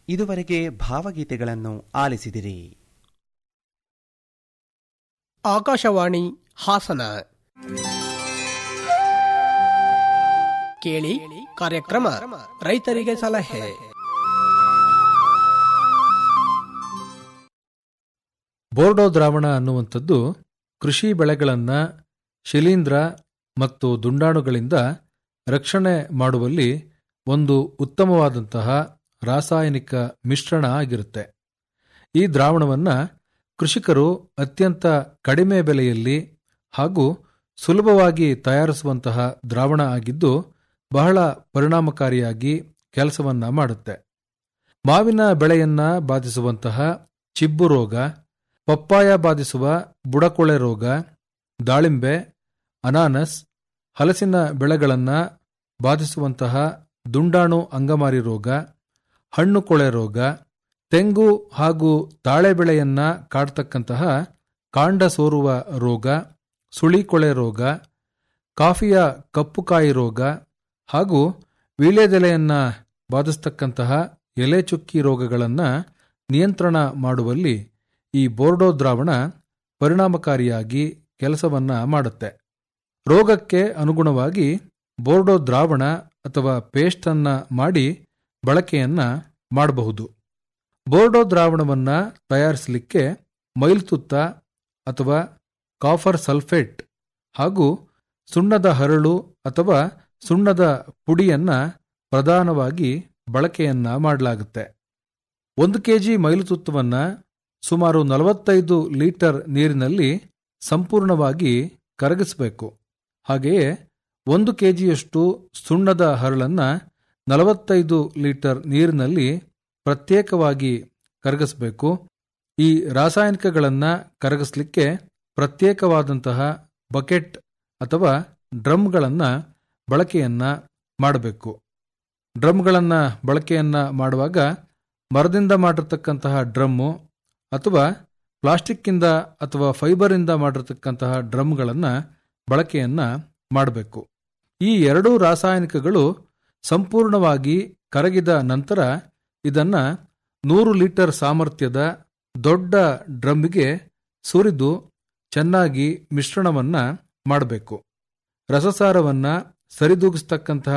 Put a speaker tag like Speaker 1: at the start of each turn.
Speaker 1: ಇದುವರೆಗೆ ಭಾವಗೀತೆಗಳನ್ನು ಆಲಿಸಿದಿರಿ
Speaker 2: ಆಕಾಶವಾಣಿ ಹಾಸನ ಕೇಳಿ ಕಾರ್ಯಕ್ರಮ ರೈತರಿಗೆ ಸಲಹೆ
Speaker 3: ಬೋರ್ಡೋ ದ್ರಾವಣ ಅನ್ನುವಂಥದ್ದು ಕೃಷಿ ಬೆಳೆಗಳನ್ನ ಶಿಲೀಂಧ್ರ ಮತ್ತು ದುಂಡಾಣುಗಳಿಂದ ರಕ್ಷಣೆ ಮಾಡುವಲ್ಲಿ ಒಂದು ಉತ್ತಮವಾದಂತಹ ರಾಸಾಯನಿಕ ಮಿಶ್ರಣ ಆಗಿರುತ್ತೆ ಈ ದ್ರಾವಣವನ್ನ ಕೃಷಿಕರು ಅತ್ಯಂತ ಕಡಿಮೆ ಬೆಲೆಯಲ್ಲಿ ಹಾಗೂ ಸುಲಭವಾಗಿ ತಯಾರಿಸುವಂತಹ ದ್ರಾವಣ ಆಗಿದ್ದು ಬಹಳ ಪರಿಣಾಮಕಾರಿಯಾಗಿ ಕೆಲಸವನ್ನ ಮಾಡುತ್ತೆ ಮಾವಿನ ಬೆಳೆಯನ್ನ ಬಾಧಿಸುವಂತಹ ಚಿಬ್ಬು ರೋಗ ಪಪ್ಪಾಯ ಬಾಧಿಸುವ ಬುಡಕೊಳೆ ರೋಗ ದಾಳಿಂಬೆ ಅನಾನಸ್ ಹಲಸಿನ ಬೆಳೆಗಳನ್ನ ಬಾಧಿಸುವಂತಹ ದುಂಡಾಣು ಅಂಗಮಾರಿ ರೋಗ ಹಣ್ಣು ಕೊಳೆ ರೋಗ ತೆಂಗು ಹಾಗೂ ತಾಳೆ ಬೆಳೆಯನ್ನ ಕಾಡ್ತಕ್ಕಂತಹ ಕಾಂಡ ಸೋರುವ ರೋಗ ಸುಳಿಕೊಳೆ ರೋಗ ಕಾಫಿಯ ಕಪ್ಪುಕಾಯಿ ರೋಗ ಹಾಗೂ ವೀಳ್ಯದೆಲೆಯನ್ನ ಬಾಧಿಸ್ತಕ್ಕಂತಹ ಎಲೆ ಚುಕ್ಕಿ ರೋಗಗಳನ್ನ ನಿಯಂತ್ರಣ ಮಾಡುವಲ್ಲಿ ಈ ಬೋರ್ಡೋ ದ್ರಾವಣ ಪರಿಣಾಮಕಾರಿಯಾಗಿ ಕೆಲಸವನ್ನ ಮಾಡುತ್ತೆ ರೋಗಕ್ಕೆ ಅನುಗುಣವಾಗಿ ಬೋರ್ಡೋ ದ್ರಾವಣ ಅಥವಾ ಪೇಸ್ಟ್ ಅನ್ನ ಮಾಡಿ ಬಳಕೆಯನ್ನ ಮಾಡಬಹುದು ಬೋರ್ಡೋ ದ್ರಾವಣವನ್ನ ತಯಾರಿಸಲಿಕ್ಕೆ ಮೈಲ್ತುತ್ತ ಅಥವಾ ಕಾಫರ್ ಸಲ್ಫೇಟ್ ಹಾಗೂ ಸುಣ್ಣದ ಹರಳು ಅಥವಾ ಸುಣ್ಣದ ಪುಡಿಯನ್ನ ಪ್ರಧಾನವಾಗಿ ಬಳಕೆಯನ್ನ ಮಾಡಲಾಗುತ್ತೆ ಒಂದು ಕೆಜಿ ಮೈಲುತುತ್ತವನ್ನ ಸುಮಾರು ನಲವತ್ತೈದು ಲೀಟರ್ ನೀರಿನಲ್ಲಿ ಸಂಪೂರ್ಣವಾಗಿ ಕರಗಿಸಬೇಕು ಹಾಗೆಯೇ ಒಂದು ಕೆಜಿಯಷ್ಟು ಸುಣ್ಣದ ಹರಳನ್ನ ನಲವತ್ತೈದು ಲೀಟರ್ ನೀರಿನಲ್ಲಿ ಪ್ರತ್ಯೇಕವಾಗಿ ಕರಗಿಸಬೇಕು ಈ ರಾಸಾಯನಿಕಗಳನ್ನ ಕರಗಿಸಲಿಕ್ಕೆ ಪ್ರತ್ಯೇಕವಾದಂತಹ ಬಕೆಟ್ ಅಥವಾ ಡ್ರಮ್ಗಳನ್ನ ಬಳಕೆಯನ್ನ ಮಾಡಬೇಕು ಡ್ರಮ್ಗಳನ್ನ ಬಳಕೆಯನ್ನ ಮಾಡುವಾಗ ಮರದಿಂದ ಮಾಡಿರ್ತಕ್ಕಂತಹ ಡ್ರಮ್ಮು ಅಥವಾ ಪ್ಲಾಸ್ಟಿಕ್ಕಿಂದ ಅಥವಾ ಫೈಬರಿಂದ ಮಾಡಿರ್ತಕ್ಕಂತಹ ಡ್ರಮ್ಗಳನ್ನು ಬಳಕೆಯನ್ನ ಮಾಡಬೇಕು ಈ ಎರಡೂ ರಾಸಾಯನಿಕಗಳು ಸಂಪೂರ್ಣವಾಗಿ ಕರಗಿದ ನಂತರ ಇದನ್ನ ನೂರು ಲೀಟರ್ ಸಾಮರ್ಥ್ಯದ ದೊಡ್ಡ ಡ್ರಮ್ಗೆ ಸುರಿದು ಚೆನ್ನಾಗಿ ಮಿಶ್ರಣವನ್ನ ಮಾಡಬೇಕು ರಸಸಾರವನ್ನ ಸರಿದೂಗಿಸ್ತಕ್ಕಂತಹ